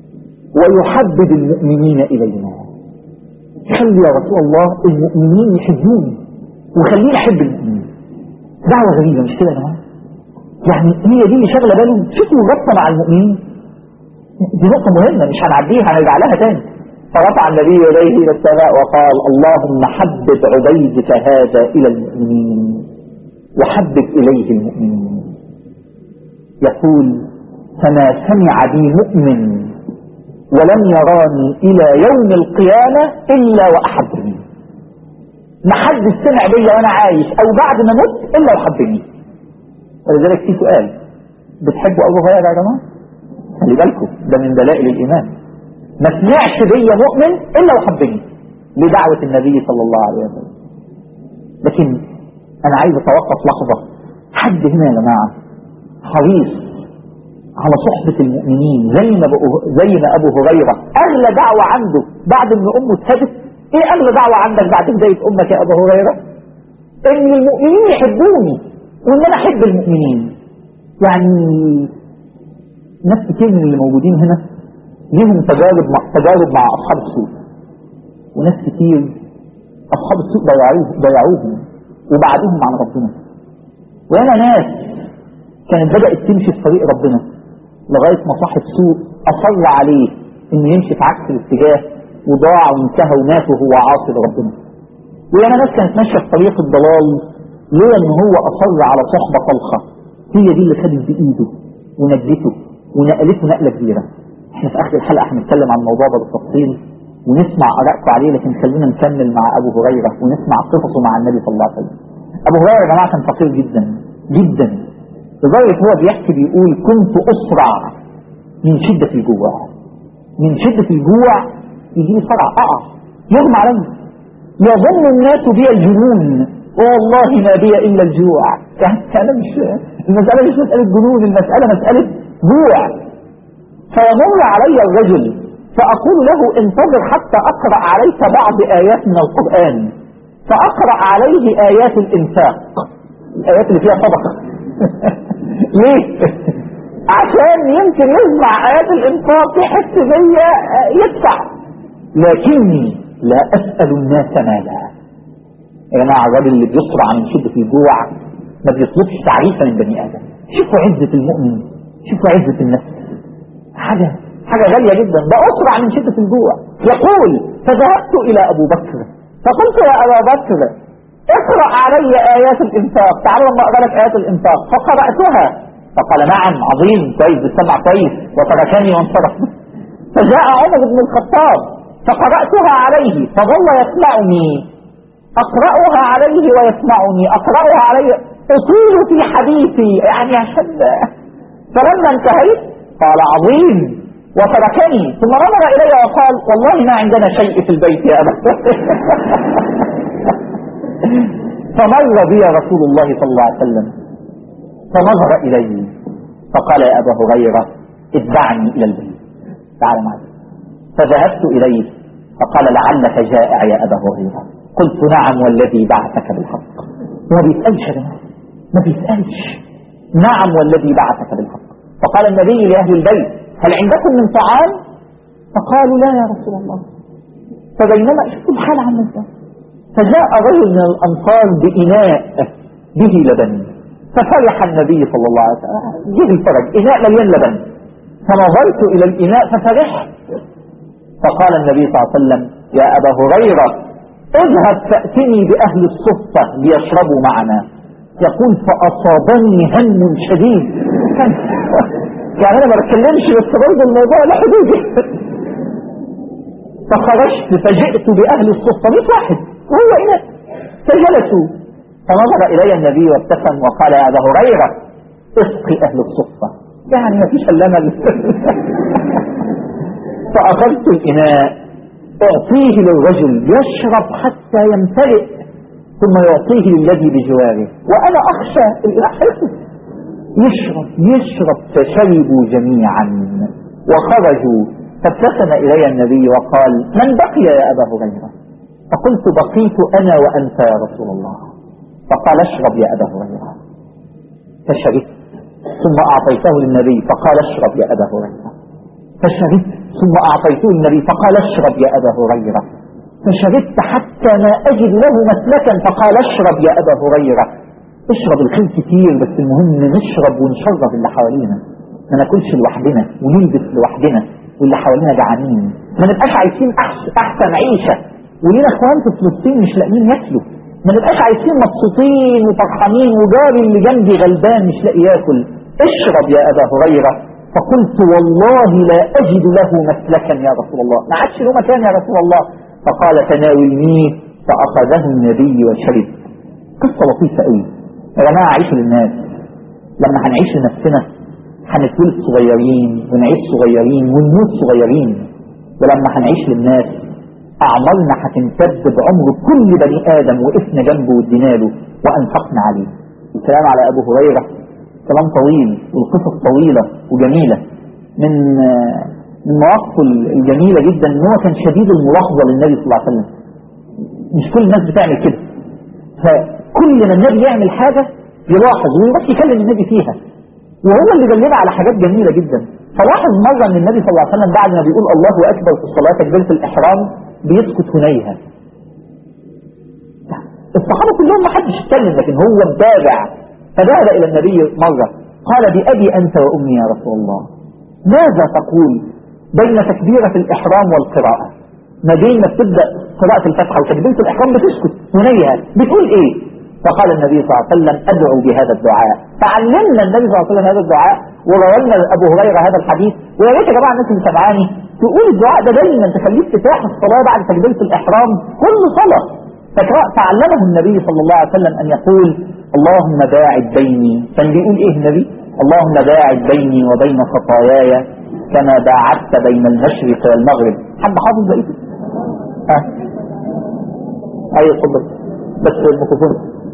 [SPEAKER 2] ويحبب المؤمنين إلينا خلي يا رسول الله المؤمنين يحبوني وخليني أحب المؤمنين دعوة غريبة مش كده يا جماعة يعني هي دي اللي شغلة باله شوفوا ربطة مع المؤمنين دي نقطة مهمة مش هنعديها هنرجع لها تاني فرفع النبي يديه إلى السماء وقال اللهم حبب عبيدك هذا إلى المؤمنين وحبب إليه المؤمنين يقول فما سمع بي مؤمن ولم يراني إلى يوم القيامة إلا وأحبني ما حد سمع بي وأنا عايش أو بعد ما مت إلا وحبني ولذلك في سؤال بتحبوا أبو هريرة يا جماعة؟ خلي بالكم ده من دلائل الإيمان ما سمعش بي مؤمن إلا وحبني لدعوة النبي صلى الله عليه وسلم لكن أنا عايز أتوقف لحظة حد هنا يا جماعة حريص على صحبة المؤمنين زي ما زي ما أبو هريرة أغلى دعوة عنده بعد ما أمه اتهدت إيه أغلى دعوة عندك بعد بداية أمك يا أبو هريرة؟ إن المؤمنين يحبوني وإن أنا أحب المؤمنين يعني ناس كتير من اللي موجودين هنا ليهم تجارب مع تجارب مع أصحاب السوق وناس كتير أصحاب السوق ضيعوه ضيعوهم وبعدوهم عن ربنا وأنا ناس كانت بدأت تمشي في طريق ربنا لغاية ما صاحب سوق أصر عليه إنه يمشي في عكس الاتجاه وضاع وانتهى ومات وهو عاصي لربنا وأنا ناس كانت ماشية في طريق الضلال لولا إن هو أصر على صحبة طلخة هي دي اللي خدت بإيده ونجته ونقلته نقلة كبيرة احنا في آخر الحلقة هنتكلم عن الموضوع ده بالتفصيل ونسمع آرائكم عليه لكن خلينا نكمل مع أبو هريرة ونسمع قصصه مع النبي صلى الله عليه وسلم أبو هريرة يا جماعة كان فقير جدا جدا لذلك هو بيحكي بيقول كنت أسرع من شدة الجوع من شدة الجوع يجي لي صرع أقع يغمى علي يظن الناس بي الجنون والله ما بي إلا الجوع كان مش المسألة مش مسألة جنون المسألة مسألة جوع فيمر علي الرجل فأقول له انتظر حتى أقرأ عليك بعض آيات من القرآن فأقرأ عليه آيات الإنفاق الآيات اللي فيها صدقة ليه؟ عشان يمكن يسمع آيات الإنفاق يحس بيا يدفع لكني لا أسأل الناس مالا يا جماعة الراجل اللي بيصرع من شدة الجوع ما بيطلبش تعريفا من بني آدم شوفوا عزة المؤمن شوفوا عزة النفس حاجة حاجة غالية جدا ده أسرع من شدة الجوع يقول فذهبت إلى أبو بكر فقلت يا أبا بكر اقرأ علي آيات الإنفاق تعال لما أقرأ لك آيات الإنفاق فقرأتها فقال نعم عظيم كويس بتسمع كويس وتركني وانصرف فجاء عمر بن الخطاب فقرأتها عليه فظل يسمعني أقرأها عليه ويسمعني أقرأها عليه أطيل في حديثي يعني عشان فلما انتهيت قال عظيم وتركني ثم نظر إلي وقال والله ما عندنا شيء في البيت يا أبا فمر بي رسول الله صلى الله عليه وسلم فنظر إلي فقال يا أبا هريرة اتبعني إلى البيت تعال معي فذهبت إليه فقال لعلك جائع يا أبا هريرة قلت نعم والذي بعثك بالحق ما بيسألش يا جماعة ما بيسألش نعم والذي بعثك بالحق فقال النبي لأهل البيت هل عندكم من طعام فقالوا لا يا رسول الله فبينما شوفوا الحال عامل ازاي فجاء رجل من الأنصار بإناء به لبن ففرح النبي صلى الله عليه وسلم جه الفرج إناء مليان لبن فنظرت إلى الإناء ففرحت فقال النبي صلى الله عليه وسلم يا أبا هريرة اذهب فأتني بأهل الصفة ليشربوا معنا يقول فأصابني هم شديد يعني أنا ما بتكلمش بس برضه الموضوع له حدود فخرجت فجئت بأهل الصفة 100 واحد وهو إناء فجلسوا فنظر إلي النبي وابتسم وقال يا أبا هريرة اسقي أهل الصفة يعني ما فيش إلا أنا فأخذت الإناء أعطيه للرجل يشرب حتى يمتلئ ثم يعطيه للذي بجواره وأنا أخشى الإله هيخلص يشرب يشرب فشربوا جميعا وخرجوا فابتسم إلي النبي وقال من بقي يا أبا هريرة فقلت بقيت أنا وأنت يا رسول الله فقال اشرب يا أبا هريرة فشربت ثم أعطيته للنبي فقال اشرب يا أبا هريرة فشربت ثم أعطيته للنبي فقال اشرب يا أبا هريرة فشربت حتى ما أجد له مسلكا فقال اشرب يا أبا هريرة اشرب الخير كتير بس المهم نشرب ونشرب اللي حوالينا ما ناكلش لوحدنا ونلبس لوحدنا واللي حوالينا جعانين ما نبقاش عايشين أحس- احسن عيشه ولينا اخوان في فلسطين مش لاقيين ياكلوا ما نبقاش عايشين مبسوطين وفرحانين وجاري اللي جنبي غلبان مش لاقي ياكل اشرب يا ابا هريره فقلت والله لا اجد له مسلكا يا رسول الله ما عادش له مكان يا رسول الله فقال تناولنيه فاخذه النبي وشرب قصه لطيفه قوي يا جماعه عيشوا للناس لما هنعيش لنفسنا هنتولد صغيرين ونعيش صغيرين ونموت صغيرين ولما هنعيش للناس أعمارنا هتمتد بعمر كل بني آدم وقفنا جنبه وادينا له وأنفقنا عليه الكلام على أبو هريرة كلام طويل والقصص طويلة وجميلة من آه، من مواقفه الجميلة جدا إن هو كان شديد الملاحظة للنبي صلى الله عليه وسلم مش كل الناس بتعمل كده فكل ما النبي يعمل حاجة يلاحظ ويروح يكلم النبي فيها وهو اللي دلنا على حاجات جميلة جدا فلاحظ مرة ان النبي صلى الله عليه وسلم بعد ما بيقول الله أكبر في الصلاة تكبيرة الإحرام بيسكت هنيها الصحابة كلهم ما حدش اتكلم لكن هو متابع فذهب إلى النبي مرة قال بأبي أنت وأمي يا رسول الله ماذا تقول بين تكبيرة الإحرام والقراءة ما بين ما بتبدأ قراءة الفاتحة وتكبيرة الإحرام بتسكت هنيها بتقول إيه فقال النبي صلى الله عليه وسلم أدعو بهذا الدعاء فعلمنا النبي صلى الله عليه وسلم هذا الدعاء وروينا أبو هريرة هذا الحديث ويا ريت يا جماعة الناس اللي سمعاني تقول الدعاء ده دايما تخليه افتتاح الصلاة بعد تكبيرة الإحرام كل صلاة فك- فعلمه النبي صلى الله عليه وسلم أن يقول اللهم باعد بيني كان بيقول إيه النبي اللهم باعد بيني وبين خطاياي كما باعدت بين المشرق والمغرب حد حافظ بقيته ها ايوه اتفضل بس الميكروفون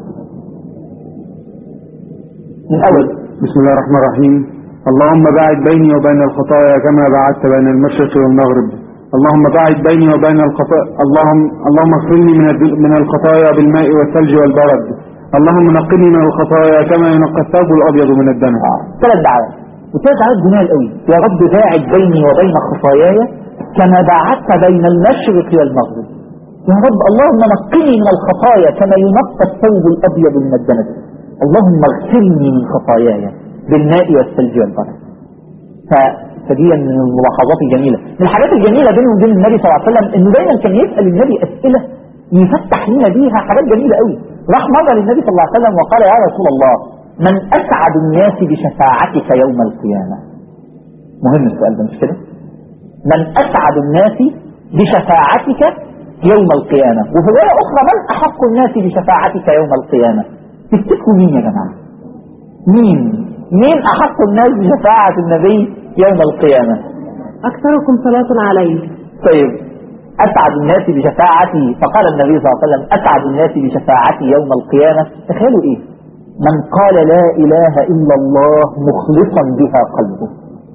[SPEAKER 2] من اول
[SPEAKER 6] بسم الله الرحمن الرحيم اللهم باعد بيني وبين الخطايا كما باعدت بين المشرق والمغرب اللهم باعد بيني وبين الخطايا اللهم اللهم اغفرني من الذ- من الخطايا بالماء والثلج والبرد اللهم نقني من الخطايا كما ينقى الثوب الابيض من الدنس
[SPEAKER 2] ثلاث دعوات وثلاث دعوات جمال قوي يا رب باعد بيني وبين خطاياي كما باعدت بين المشرق والمغرب يا رب اللهم نقني من الخطايا كما ينقى الثوب الابيض من الدنس اللهم اغسلني من خطاياي بالماء والثلج والبرد ف- فدي من الملاحظات الجميلة من الحاجات الجميلة بينه وبين النبي صلى الله عليه وسلم انه دايما كان يسأل النبي اسئلة يفتح لنا بيها حاجات جميلة قوي راح مرة للنبي صلى الله عليه وسلم وقال يا رسول الله من اسعد الناس بشفاعتك يوم القيامة مهم السؤال ده مش كده من اسعد الناس بشفاعتك يوم القيامة وفي رواية اخرى من احق الناس بشفاعتك يوم القيامة تفتكروا مين يا جماعة مين مين احق الناس بشفاعة النبي يوم القيامة
[SPEAKER 5] أكثركم صلاة عليه
[SPEAKER 2] طيب أسعد الناس بشفاعتي فقال النبي صلى الله عليه وسلم أسعد الناس بشفاعتي يوم القيامة تخيلوا إيه من قال لا إله إلا الله مخلصا بها قلبه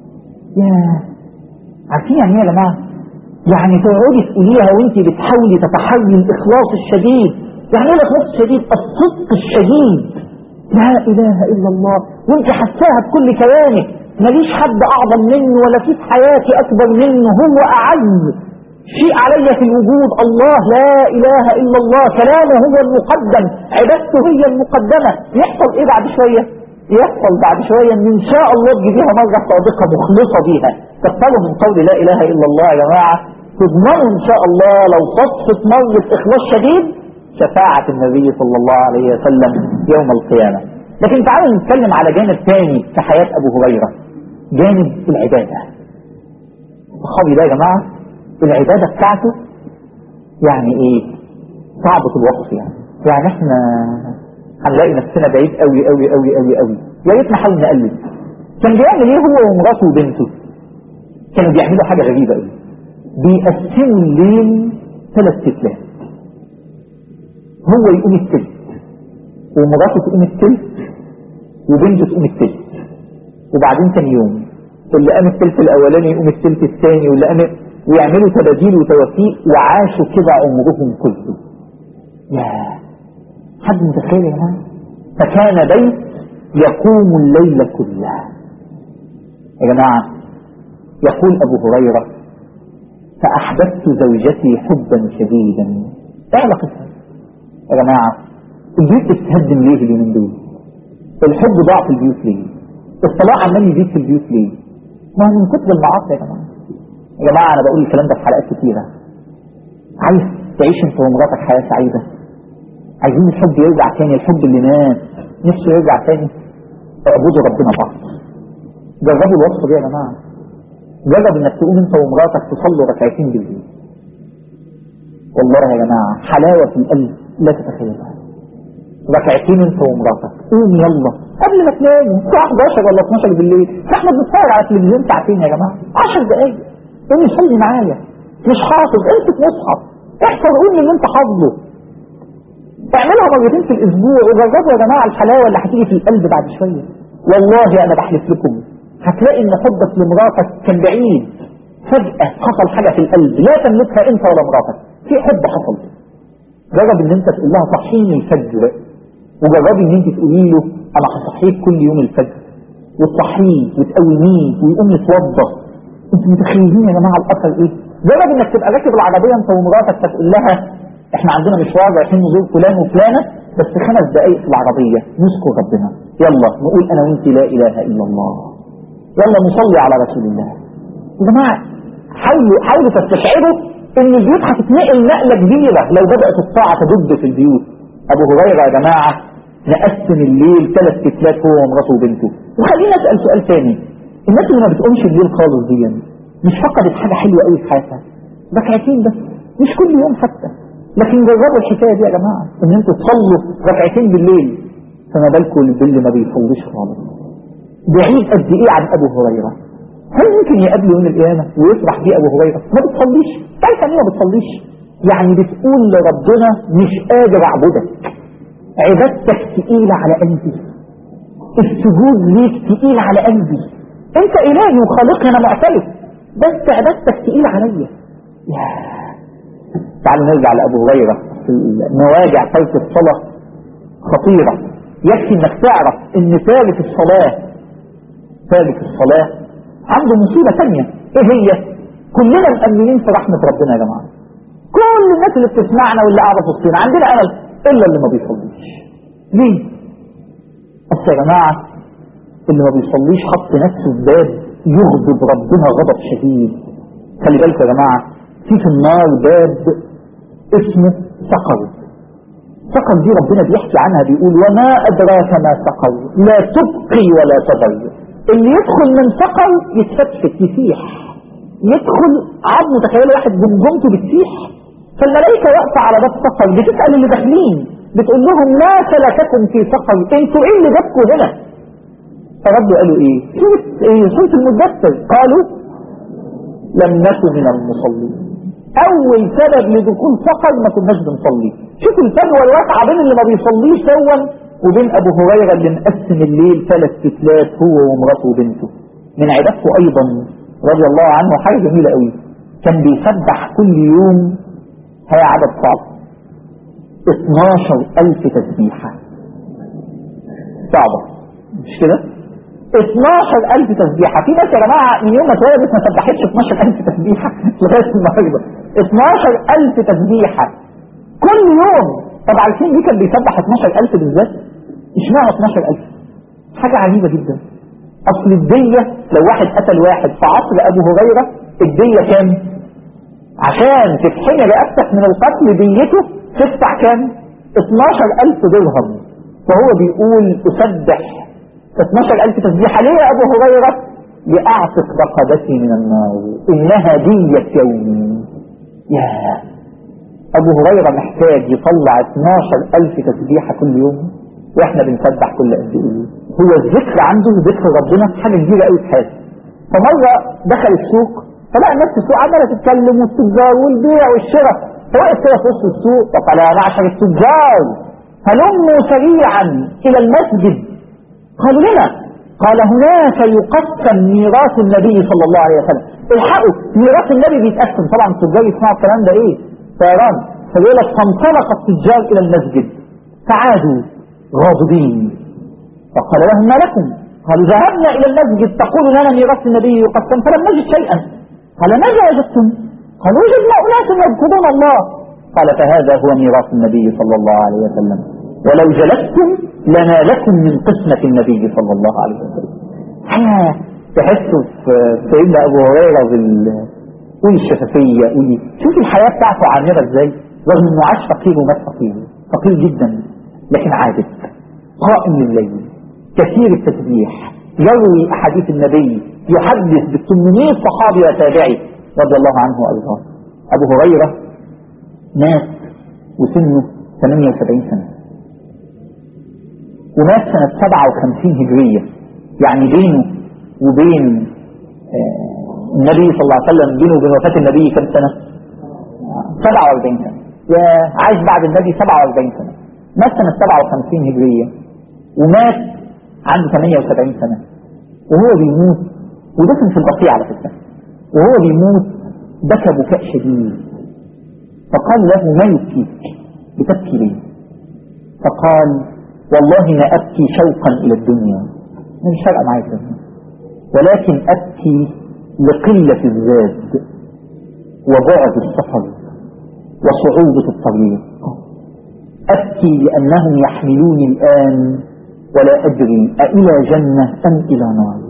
[SPEAKER 2] يا عارفين يعني إيه يا جماعة يعني تقعدي تقوليها وانت بتحاولي تتحري الإخلاص الشديد يعني ايه الإخلاص الشديد الصدق الشديد لا إله إلا الله وانت حساها بكل كيانك ماليش حد أعظم منه ولا في في حياتي أكبر منه هو أعز شيء علي في الوجود الله لا إله إلا الله كلامه هو المقدم عبادته هي المقدمة يحصل إيه بعد شوية يحصل بعد شوية إن إن شاء الله تجيبيها مرة صادقة مخلصة بيها تقبلوا من قول لا إله إلا الله يا جماعة تضمنوا إن شاء الله لو صدفت مرة إخلاص شديد شفاعة النبي صلى الله عليه وسلم يوم القيامة لكن تعالوا نتكلم على جانب ثاني في حياة أبو هريرة جانب العبادة الصحابي ده يا جماعة العبادة بتاعته يعني ايه صعبة الوصف يعني يعني احنا هنلاقي نفسنا بعيد قوي قوي قوي قوي قوي يا ريت نحاول نقلد كان بيعمل ايه هو ومراته وبنته كانوا بيعملوا حاجة غريبة قوي بيقسموا الليل ثلاث ستات هو يقوم التلت ومراته تقوم التلت وبنته تقوم التلت وبعدين تاني يوم اللي قام التلت الاولاني يقوم التلت الثاني واللي قام ويعملوا تباديل وتوافيق وعاشوا كده عمرهم كله يا حد متخيل يا جماعه فكان بيت يقوم الليل كله يا جماعه يقول ابو هريره فاحببت زوجتي حبا شديدا ايه علاقتها يا جماعه البيوت بتتهدم ليه اليومين دول الحب ضاع في البيوت ليه الصلاة عمال يزيد في البيوت ليه ما هو من كتر المعاصي يا جماعة يا جماعة أنا بقول الكلام ده في حلقات كتيرة عايز تعيش أنت ومراتك حياة سعيدة عايزين الحب يرجع تاني الحب اللي مات نفسه يرجع تاني اعبدوا ربنا بعض جربوا الوصفة دي يا جماعة جرب انك تقوم انت ومراتك تصلوا ركعتين بالليل والله يا جماعة حلاوة في القلب لا تتخيلها ركعتين انت ومراتك قوم يلا قبل ما تناموا الساعة 11 ولا 12 بالليل احنا بنتفرج على التلفزيون ساعتين يا جماعة 10 دقايق قوم يصلي معايا مش حافظ امسك مصحف احفظ قول اللي انت حافظه اعملها مرتين في الاسبوع وجربوا يا جماعة الحلاوة اللي هتيجي في القلب بعد شوية والله انا بحلف لكم هتلاقي ان حبك لمراتك كان بعيد فجأة حصل حاجة في القلب لا تملكها انت ولا مراتك في حب حصل جرب ان انت تقول لها صحيني الفجر وجربي ان انت تقولي له انا هصحيك كل يوم الفجر وتصحيه وتقوميه ويقوم يتوضى انتوا متخيلين يا جماعه الاثر ايه؟ جرب انك تبقى راكب العربيه انت ومراتك فتقول لها احنا عندنا مشوار رايحين نزور فلان وفلانه بس خمس دقائق في العربيه نذكر ربنا يلا نقول انا وانت لا اله الا الله يلا نصلي على رسول الله يا جماعه حاولوا حاولوا تستشعروا ان البيوت هتتنقل نقله كبيره لو بدات الطاعه تدب في البيوت ابو هريره يا جماعه نقسم الليل ثلاث كتلات هو ومراته وبنته وخلينا اسال سؤال ثاني الناس اللي ما بتقومش الليل خالص دي مش فقدت حاجه حلوه قوي في حياتها ركعتين بس مش كل يوم حتى لكن جربوا الحكايه دي يا جماعه ان انتوا تصلوا ركعتين بالليل فما بالكم بالليل ما بيصليش خالص بعيد قد ايه عن ابو هريره هل ممكن يقابله يوم القيامه ويفرح بيه ابو هريره ما بتصليش كيف يعني ما بتصليش يعني بتقول لربنا مش قادر اعبدك عبادتك تقيلة على قلبي السجود ليك تقيل على قلبي انت الهي وخالقي انا معترف بس عبادتك تقيلة عليا يا تعالوا نرجع لابو هريره في المواجع ترك الصلاه خطيره يكفي انك تعرف ان تارك الصلاه تارك الصلاه عنده مصيبه ثانيه ايه هي؟ كلنا مأمنين في رحمه ربنا يا جماعه كل الناس اللي بتسمعنا واللي قاعده في وسطنا عندنا امل الا اللي ما بيصليش ليه بس يا جماعه اللي ما بيصليش حط نفسه في باب يغضب ربنا غضب شديد خلي بالكم يا جماعه في في النار باب اسمه سقر سقر دي ربنا بيحكي عنها بيقول وما ادراك ما سقر لا تبقي ولا تضر اللي يدخل من سقر يتفتفت يسيح يدخل عظم تخيل واحد جمجمته بتسيح فالملائكة واقفة على باب سقر بتسأل اللي داخلين بتقول لهم ما سلككم في سقر انتوا ايه اللي جابكم هنا فردوا قالوا ايه سورة ايه سورة المدثر قالوا لم نكن من المصلين اول سبب لدخول سقر ما كناش بنصلي شوفوا الفجوه الواسعه بين اللي ما بيصليش دون وبين ابو هريره اللي مقسم الليل ثلاث فتلات هو ومراته وبنته من عبادته ايضا رضي الله عنه حاجه جميله قوي كان بيسبح كل يوم هي عدد صعب 12000 تسبيحه صعبه مش كده 12000 تسبيحة في ناس يا جماعة من يوم ما اتولدت ما سبحتش 12000 تسبيحة لغاية النهاردة 12000 تسبيحة كل يوم طب عارفين دي كان بيسبح 12000 بالذات اشمعنى 12000 حاجة عجيبة جدا اصل الدية لو واحد قتل واحد في عصر ابو هريرة الدية كام عشان تتحمي رقبتك من القتل ديته تدفع كام 12000 درهم فهو بيقول اسبح 12000 تسبيحة ليه يا أبو هريرة لأعتق رقبتي من النار إنها دية يومي يا أبو هريرة محتاج يطلع 12000 تسبيحة كل يوم وإحنا بنسبح كل قد إيه هو الذكر عنده ذكر ربنا حاجة كبيرة قوي في حياته فمرة دخل السوق فلقى الناس في السوق عمالة تتكلم والتجار والبيع والشراء فوقف كده في وسط السوق وقال يا معشر التجار هلموا سريعا الى المسجد قالوا لنا قال هناك يقسم ميراث النبي صلى الله عليه وسلم الحقوا ميراث النبي بيتقسم طبعا التجار يسمعوا الكلام ده ايه طيران فبيقول لك فانطلق التجار الى المسجد فعادوا غاضبين فقال لهم ما لكم قالوا ذهبنا الى المسجد تقول لنا ميراث النبي يقسم فلم نجد شيئا قال ماذا وجدتم قالوا وجدنا اناس يذكرون الله قال فهذا هو ميراث النبي صلى الله عليه وسلم ولو جلستم لنا لكم من قسمة النبي صلى الله عليه وسلم آه تحسوا في سيدنا أبو هريرة بال قولي الشفافية قولي شوف الحياة بتاعته عامرة ازاي رغم انه عاش فقير ومات فقير فقير جدا لكن عابد قائم لليل كثير التسبيح يروي أحاديث النبي يحدث ب 800 صحابي وتابعي رضي الله عنه وأرضاه أبو هريرة مات وسنه 78 سنة ومات سنة 57 هجرية يعني بينه وبين آه النبي صلى الله عليه وسلم بينه وبين وفاة النبي كم سنة 47 سنة يا عايش بعد النبي 47 سنة مات سنة 57 هجرية ومات عنده 78 سنة وهو بيموت ودفن في البقيع على فكرة وهو بيموت بكى بكاء شديد فقال له ما يبكيك بتبكي ليه فقال والله ما أبكي شوقا إلى الدنيا مش فارقة معايا الدنيا ولكن أبكي لقلة الزاد وبعد السفر وصعوبة الطريق أبكي لأنهم يحملوني الآن ولا أدري أإلى جنة أم إلى نار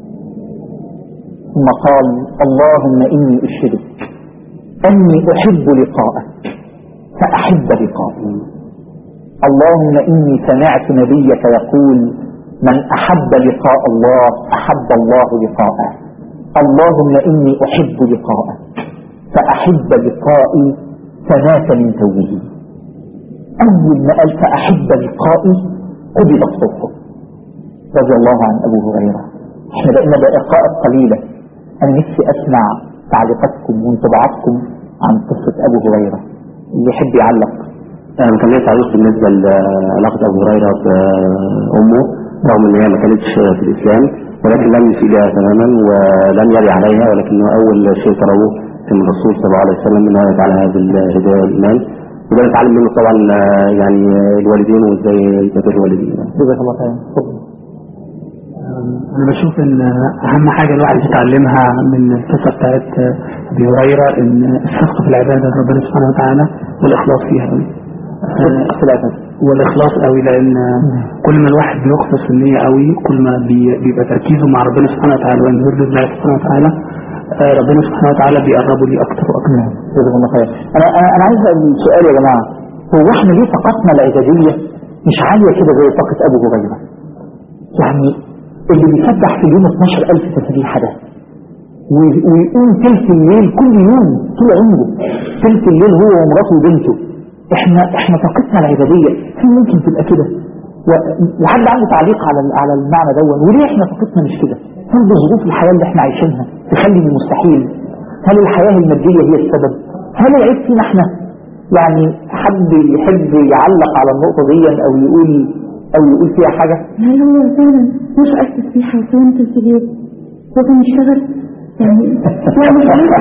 [SPEAKER 2] ثم قال اللهم إني أشهدك أني أحب لقاءك فأحب لقائي اللهم إني سمعت نبيك يقول من أحب لقاء الله أحب الله لقاءه اللهم إني أحب لقاءك فأحب لقائي فمات من توبه أول ما قال فأحب لقائي قبل الصدق رضي الله عن أبو هريرة احنا بقينا دقائق قليلة أنا نفسي أسمع تعليقاتكم وانطباعاتكم عن قصة أبو هريرة اللي يحب يعلق
[SPEAKER 3] أنا كان ليا تعليق بالنسبة لعلاقة أبو هريرة بأمه رغم إن هي ما كانتش في الإسلام ولكن لم يسيبها تماما ولم يري عليها ولكنه أول شيء طلبوه من الرسول صلى الله عليه وسلم أنه يجعل هذا الهداية والإيمان وده نتعلم منه طبعا يعني الوالدين وازاي يبادر الوالدين
[SPEAKER 2] جزاك الله خير اتفضل
[SPEAKER 7] انا بشوف ان اهم حاجة الواحد يتعلمها من القصة بتاعت ابي هريرة ان الصدق في العبادة ربنا سبحانه وتعالى والاخلاص فيها قوي
[SPEAKER 2] في الأساس
[SPEAKER 7] والاخلاص قوي لان كل ما الواحد بيخلص النية قوي كل ما بي- بيبقى تركيزه مع ربنا سبحانه وتعالى وان يرضي الله سبحانه وتعالى آه، ربنا سبحانه وتعالى بيقربه ليه اكتر واكتر
[SPEAKER 2] جزاك الله خير أنا أنا أنا عايز أسأل سؤال يا جماعة هو إحنا ليه طاقتنا العبادية مش عالية كده زي طاقة أبو هريرة؟ يعني اللي بيسبح في اليوم 12000 تسبيحة ده وي- ويقوم تلت الليل كل يوم طول عمره تلت الليل هو ومراته وبنته احنا احنا طاقتنا العبادية في ممكن تبقى كده و- وحد عنده تعليق على ال- على المعنى ده وليه احنا طاقتنا مش كده هل دي ظروف الحياة اللي احنا عايشينها تخلي من المستحيل هل الحياة المادية هي السبب هل العيب فينا احنا يعني حد يحب يعلق على النقطة دي او يقول او يقول فيها حاجة
[SPEAKER 5] هل هو فعلا مش أسس تسبيحة وكلام تسجيل هو كان يشتغل يعني يعني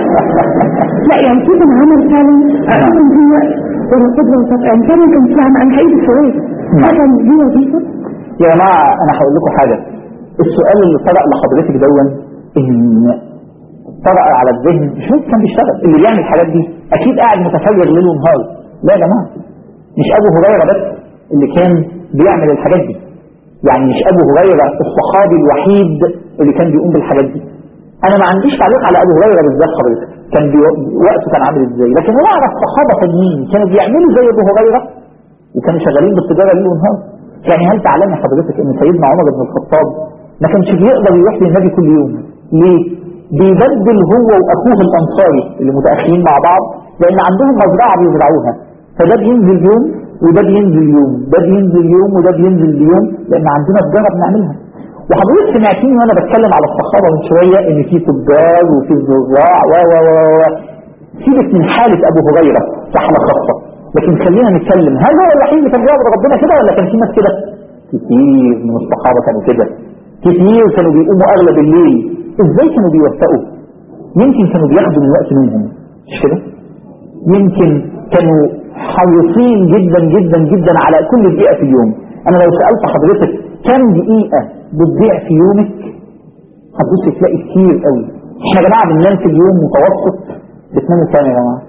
[SPEAKER 5] لا يعني كيف عمل فعلا أعلم هو القدرة والطبع يعني فعلا كان في عمل أنا حقيقي السؤال فعلا دي وظيفة
[SPEAKER 2] يا جماعة أنا هقول لكم حاجة السؤال اللي طرأ لحضرتك دون إن طرأ على الذهن مش ممكن كان بيشتغل اللي بيعمل الحاجات دي أكيد قاعد متفرغ ليل ونهار لا يا جماعة مش أبو هريرة بس اللي كان بيعمل الحاجات دي يعني مش أبو هريرة الصحابي الوحيد اللي كان بيقوم بالحاجات دي أنا ما عنديش تعليق على أبو هريرة بالذات حضرتك كان بي... وقته كان عامل إزاي لكن أنا أعرف صحابة تانيين كانوا بيعملوا زي أبو هريرة وكانوا شغالين بالتجارة ليل ونهار يعني هل تعلمي حضرتك ان سيدنا عمر بن الخطاب ما كانش بيقدر يروح للنبي كل يوم ليه بيبدل هو واخوه الانصاري اللي متاخرين مع بعض لان عندهم مزرعه بيزرعوها فده بينزل يوم وده بينزل يوم ده بينزل يوم وده بينزل يوم لان عندنا تجاره بنعملها وحضرتك سمعتيني وانا بتكلم على الصحابه من شويه ان في تجار وفي زراع و و و و سيبك من حالة أبو هريرة رحلة خاصة لكن خلينا نتكلم هل هو الوحيد اللي كان بيعبد ربنا كده ولا كان في ناس كده كتير من الصحابة كانوا كده كتير كانوا بيقوموا أغلب الليل ازاي كانوا بيوفقوا يمكن كانوا بياخدوا من الوقت منهم مش كده يمكن كانوا حريصين جدا جدا جدا على كل دقيقة في اليوم انا لو سألت حضرتك كم دقيقة بتضيع في يومك هتبص تلاقي كتير قوي احنا يا جماعة بننام في اليوم متوسط بتناموا كام يا جماعة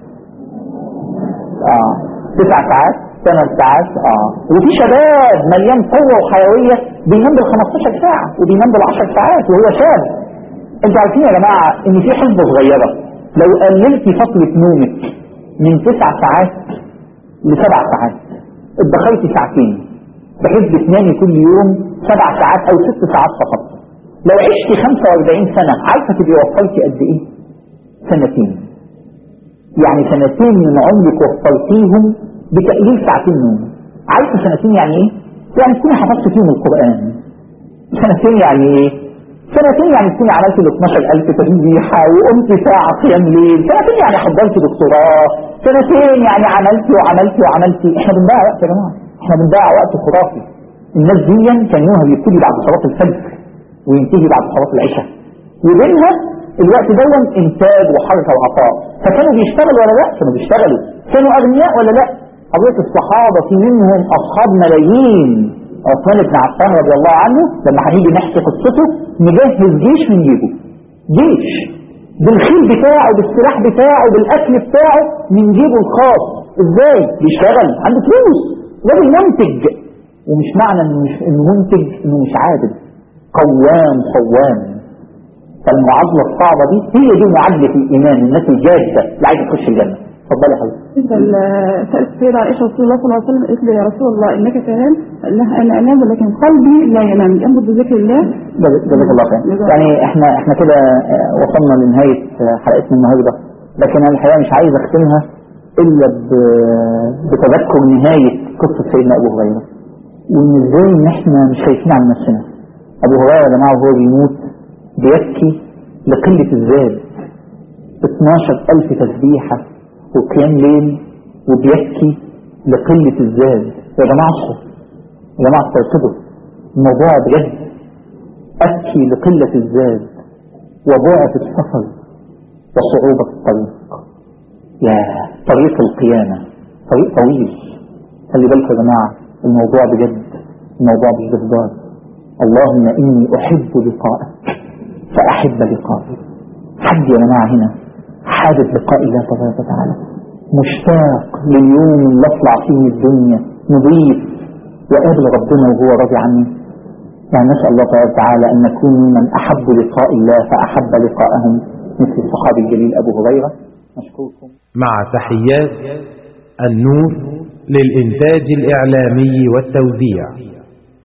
[SPEAKER 2] اه تسع ساعات ثمان ساعات اه وفي شباب مليان قوة وحيوية بينام بال 15 ساعة وبينام بال 10 ساعات وهو شاب انتوا عارفين يا جماعة ان في حسبة صغيرة لو قللتي فترة نومك من تسع ساعات لسبع ساعات اتدخلتي ساعتين بحيث بتنامي كل يوم سبع ساعات او ست ساعات فقط لو عشتي 45 سنة عارفة تبقي وصلتي قد ايه سنتين يعني سنتين من عمرك وصلتيهم بتقليل ساعتين نوم عارفة سنتين يعني ايه يعني تكوني حفظت فيهم القرآن سنتين يعني ايه سنتين يعني تكوني عملت ال 12000 تسبيحة وقمت ساعة قيام ليل سنتين يعني حضرت دكتوراه سنتين يعني عملتي وعملتي وعملتي احنا بنضيع وقت يا جماعة احنا بنضيع وقت خرافي الناس دي كان يومها بيبتدي بعد صلاة الفجر وينتهي بعد صلاة العشاء وبينها الوقت دون انتاج وحركة وعطاء فكانوا بيشتغلوا ولا لا كانوا بيشتغلوا كانوا اغنياء ولا لا حضرتك الصحابة في منهم اصحاب ملايين عثمان بن عفان رضي الله عنه لما هنيجي نحكي قصته مجهز جيش من جيبه جيش بالخيل بتاعه بالسلاح بتاعه بالاكل بتاعه من جيبه الخاص ازاي بيشتغل عنده فلوس راجل منتج ومش معنى انه مش انه منتج انه مش عادل قوام صوام فالمعادله الصعبه دي هي دي معادله الايمان الناس الجاده اللي عايزه تخش الجنه اتفضلي يا حبيبي
[SPEAKER 5] سألت السيدة عائشة رسول الله صلى الله عليه وسلم قالت له يا رسول الله إنك تنام قال لها أنا أنام ولكن قلبي لا ينام ينبض بذكر الله
[SPEAKER 2] جزاك الله خير يعني احنا احنا كده آه، وصلنا لنهايه آه، حلقتنا النهارده لكن انا الحقيقه مش عايز اختمها الا ب- بتذكر نهايه قصه سيدنا ابو هريره وان ازاي ان احنا مش خايفين على نفسنا ابو هريره يا جماعه وهو بيموت بيبكي لقله الذات 12000 تسبيحه وقيام ليل وبيبكي لقله الذات يا جماعه اصحوا يا جماعه استيقظوا الموضوع بجد أبكي لقلة الزاد وبعد السفر وصعوبة الطريق يا طريق القيامة طريق طويل خلي بالكم يا جماعة الموضوع بجد الموضوع مش بهزار اللهم إني أحب لقاءك فأحب لقائي حد يا جماعة هنا حابب لقاء الله تبارك وتعالى مشتاق لليوم اللي اطلع فيه من الدنيا نضيف وقابل ربنا وهو راضي عني يعني نسأل الله تبارك وتعالى أن نكون ممن أحب لقاء الله فأحب لقاءهم مثل الصحابي الجليل أبو هريرة نشكركم
[SPEAKER 1] مع تحيات النور للإنتاج الإعلامي والتوزيع